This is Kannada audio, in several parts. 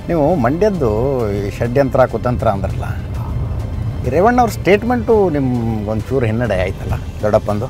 ನೀವು ಮಂಡ್ಯದ್ದು ಈ ಷಡ್ಯಂತ್ರ ಕುತಂತ್ರ ಅಂದ್ರಲ್ಲ ಈ ರೇವಣ್ಣ ಅವ್ರ ಸ್ಟೇಟ್ಮೆಂಟು ನಿಮ್ಗೆ ಒಂಚೂರು ಹಿನ್ನಡೆ ಆಯ್ತಲ್ಲ ದೊಡ್ಡಪ್ಪಂದು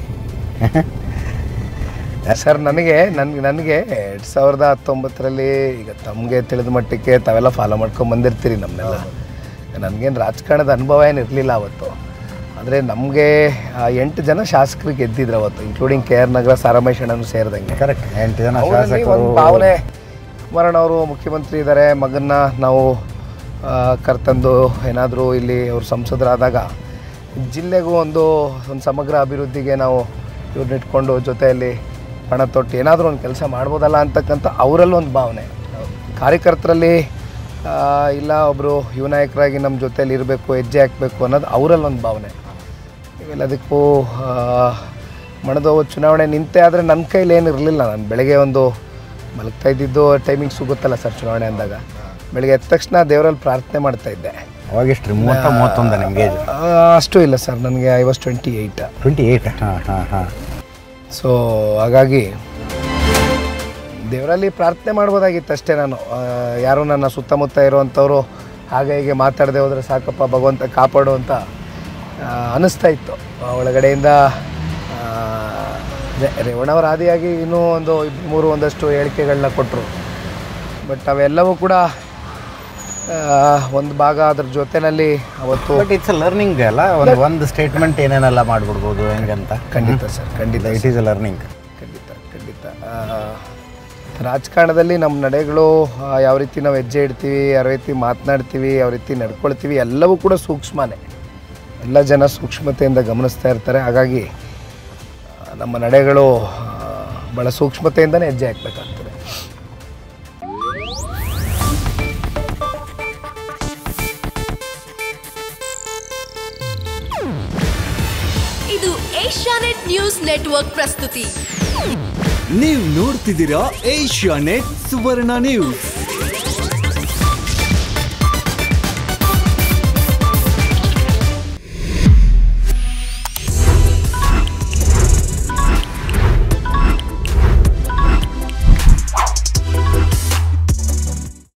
ಸರ್ ನನಗೆ ನನ್ಗೆ ನನಗೆ ಎರಡು ಸಾವಿರದ ಹತ್ತೊಂಬತ್ತರಲ್ಲಿ ಈಗ ತಮಗೆ ತಿಳಿದ ಮಟ್ಟಕ್ಕೆ ತಾವೆಲ್ಲ ಫಾಲೋ ಮಾಡ್ಕೊಂಡು ಬಂದಿರ್ತೀರಿ ನಮ್ಮನ್ನೆಲ್ಲ ನನಗೇನು ರಾಜಕಾರಣದ ಅನುಭವ ಏನು ಇರಲಿಲ್ಲ ಅವತ್ತು ಆದರೆ ನಮಗೆ ಎಂಟು ಜನ ಶಾಸಕರು ಗೆದ್ದಿದ್ರು ಅವತ್ತು ಇನ್ಕ್ಲೂಡಿಂಗ್ ಕೆ ಆರ್ ನಗರ ಸಾರಾಮೇಶಣ್ಣನು ಸೇರಿದಂಗೆ ಕರೆಕ್ಟ್ ಎಂಟು ಜನ ಅವರಲ್ಲಿ ಶಾಸಕರು ಒಂದು ಭಾವನೆ ಕುಮಾರಣ್ಣ ಅವರು ಮುಖ್ಯಮಂತ್ರಿ ಇದ್ದಾರೆ ಮಗನ್ನ ನಾವು ಆ, ಕರ್ತಂದು ಏನಾದರೂ ಇಲ್ಲಿ ಅವರು ಸಂಸದರಾದಾಗ ಜಿಲ್ಲೆಗೂ ಒಂದು ಒಂದು ಸಮಗ್ರ ಅಭಿವೃದ್ಧಿಗೆ ನಾವು ಇವ್ರನ್ನ ಇಟ್ಕೊಂಡು ಜೊತೆಯಲ್ಲಿ ಪಣ ತೊಟ್ಟು ಏನಾದರೂ ಒಂದು ಕೆಲಸ ಮಾಡ್ಬೋದಲ್ಲ ಅಂತಕ್ಕಂಥ ಅವರಲ್ಲಿ ಒಂದು ಭಾವನೆ ಕಾರ್ಯಕರ್ತರಲ್ಲಿ ಆ, ಇಲ್ಲ ಒಬ್ಬರು ಯುವ ನಾಯಕರಾಗಿ ನಮ್ಮ ಜೊತೆಯಲ್ಲಿ ಇರಬೇಕು ಹೆಜ್ಜೆ ಹಾಕಬೇಕು ಅನ್ನೋದು ಅವರಲ್ಲಿ ಒಂದು ಭಾವನೆ ಇವೆಲ್ಲದಕ್ಕೂ ಆ, ಮಣದೋವ ಚುನಾವಣೆ ನಿಂತೆ ಆದರೆ ನನ್ನ ಕೈಲಿ ಏನು ಇರಲಿಲ್ಲ ನಾನು ಬೆಳಗ್ಗೆ ಒಂದು ಮಲಗ್ತಾ ಇದ್ದಿದ್ದು ಟೈಮಿಂಗ್ಸು ಗೊತ್ತಲ್ಲ ಸರ್ ಚುನಾವಣೆ ಅಂದಾಗ ಬೆಳಗ್ಗೆ ಎದ್ದ ತಕ್ಷಣ ದೇವರಲ್ಲಿ ಪ್ರಾರ್ಥನೆ ಮಾಡ್ತಾ ಇದ್ದೆ ಅವಾಗೆಷ್ಟು ರೀ ಮೂವತ್ತ ಮೂವತ್ತೊಂದ ನಿಮ್ಗೆ ಏಜ್ ಆ, ಅಷ್ಟು ಇಲ್ಲ ಸರ್ ನನಗೆ I was twenty eight twenty eight ಹಾಂ ಹಾಂ ಹಾಂ ಸೊ ಹಾಗಾಗಿ ದೇವರಲ್ಲಿ ಪ್ರಾರ್ಥನೆ ಮಾಡ್ಬೋದಾಗಿತ್ತು ಅಷ್ಟೇ ನಾನು ಆ, ಯಾರು ನನ್ನ ಸುತ್ತಮುತ್ತ ಇರುವಂಥವ್ರು ಹಾಗೆ ಹೀಗೆ ಮಾತಾಡದೆ ಹೋದರೆ ಸಾಕಪ್ಪ ಭಗವಂತ ಕಾಪಾಡು ಅಂತ ಆ, ಅನ್ನಿಸ್ತಾ ಇತ್ತು ಆ, ಒಳಗಡೆಯಿಂದ ಆ, ಅದೇ ರೇವಣ್ಣವರ ಆದಿಯಾಗಿ ಇನ್ನೂ ಒಂದು ಇಬ್ರು ಮೂರು ಒಂದಷ್ಟು ಹೇಳಿಕೆಗಳನ್ನ ಕೊಟ್ಟರು ಬಟ್ ಅವೆಲ್ಲವೂ ಕೂಡ ಆ, ಒಂದು ಭಾಗ ಅದ್ರ ಜೊತೆಯಲ್ಲಿ ಅವತ್ತು ಬಟ್ ಇಟ್ಸ್ ಅ ಲರ್ನಿಂಗ್ ಅಲ್ಲ ಒಂದು ಒಂದು ಸ್ಟೇಟ್ಮೆಂಟ್ ಏನೇನೆಲ್ಲ ಮಾಡ್ಬಿಡ್ಬೋದು ಹೆಂಗಂತ ಖಂಡಿತ ಸರ್ ಖಂಡಿತ ಇಟ್ ಈಸ್ ಅ ಲರ್ನಿಂಗ್ ಖಂಡಿತ ಖಂಡಿತ ಆ, ರಾಜಕಾರಣದಲ್ಲಿ ನಮ್ಮ ನಡೆಗಳು ಆ, ಯಾವ ರೀತಿ ನಾವು ಹೆಜ್ಜೆ ಇಡ್ತೀವಿ ಯಾವ ರೀತಿ ಮಾತನಾಡ್ತೀವಿ ಯಾವ ರೀತಿ ನಡ್ಕೊಳ್ತೀವಿ ಎಲ್ಲವೂ ಕೂಡ ಸೂಕ್ಷ್ಮನೇ ಎಲ್ಲ ಜನ ಸೂಕ್ಷ್ಮತೆಯಿಂದ ಗಮನಿಸ್ತಾ ಇರ್ತಾರೆ ಹಾಗಾಗಿ ಆ, ನಮ್ಮ ನಡೆಗಳು ಆ, ಭಾಳ ಸೂಕ್ಷ್ಮತೆಯಿಂದನೇ ಹೆಜ್ಜೆ ಹಾಕಬೇಕಾಗ್ತದೆ ಇದು ಏಷ್ಯಾನೆಟ್ ನ್ಯೂಸ್ ನೆಟ್ವರ್ಕ್ ಪ್ರಸ್ತುತಿ ನೀವು ನೋಡ್ತಿದ್ದೀರಾ ಏಷ್ಯಾ ನೆಟ್ ಸುವರ್ಣ ನ್ಯೂಸ್